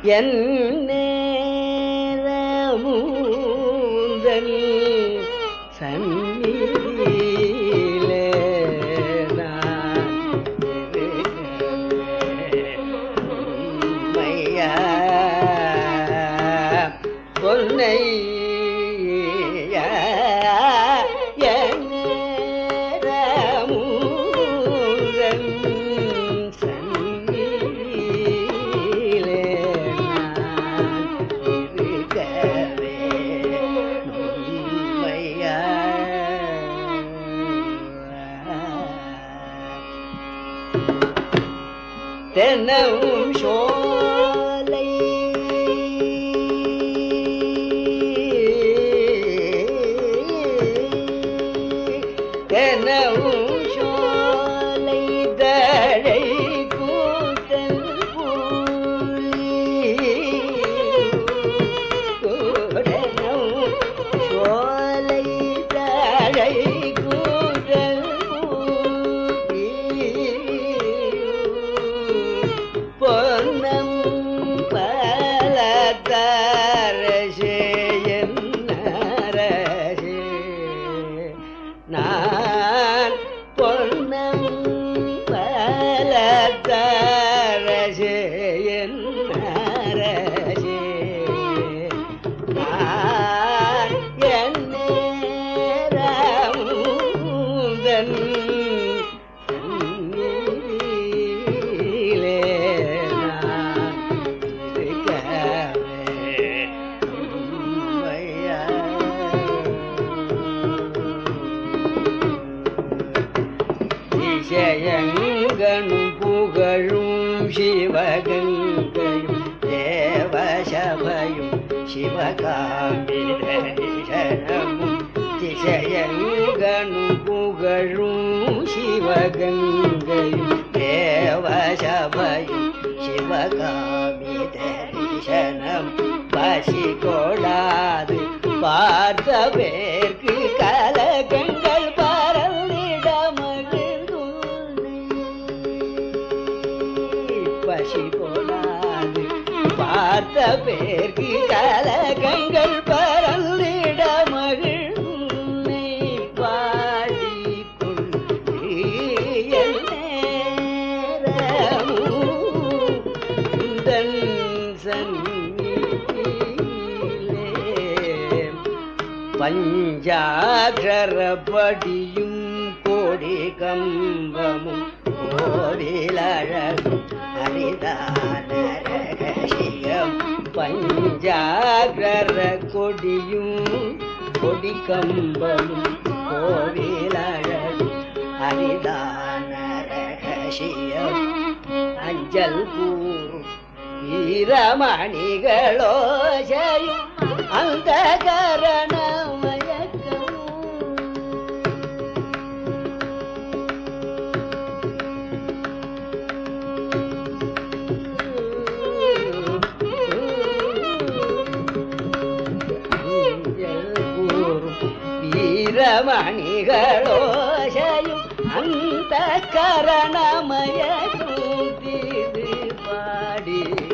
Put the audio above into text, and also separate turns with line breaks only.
என் நேரமூந்தல் சந்நிதியிலே நான் இருக்கவே உண்மையா பொன்னையா என் நேரமூந்தல் சந்நிதியிலே நான் இருக்கவே உண்மையா தென்னவும் சோலை தென்னவும் சோலை தழை கூத்தல் புலி கூடனும் சோலை தழை கூத்தல் புலி பொன்னம் பலத்தரசே என்னரசே நான் பொன்னம் பலத்தரசே என்னரசே நான் என் நேரமுதன் சந்நிதியிலே நான் இருக்கவே உண்மையா. திசையங்கனும் புகழும் சிவகங்கையும் தேவசபையும் சிவகாமிதரிசனமும் திசையங்கனும் புகழும் சிவகங்கையும் தேவசபையும் சிவகாமிதரிசனம் பசி கொடாது பார்த்த பேர்க்கு கலகங்கள் பரந்திட மகிழ்ந்துள்ளே. பசி கொடாது பார்த்த பேர்க்கு கலகங்கள் பரந்திட மகிழ்ந்துள்ளே. பாடிக்கொண்டு என் நேரமும் உந்தன் சந்நிதியிலே பஞ்சாகரபடியும் கோடி கம்பமும் கோவிலழகும் அரிதான ரகசியம் பஞ்சாகர கொடியும் கொடி கம்பமும் கோவிலழகும் அரிதான ரகசியம் அஞ்சல் கூறும் வீரமணிகளோசையும் அந்த வீரமணிகளோசையும் அந்த கரணமய பாடி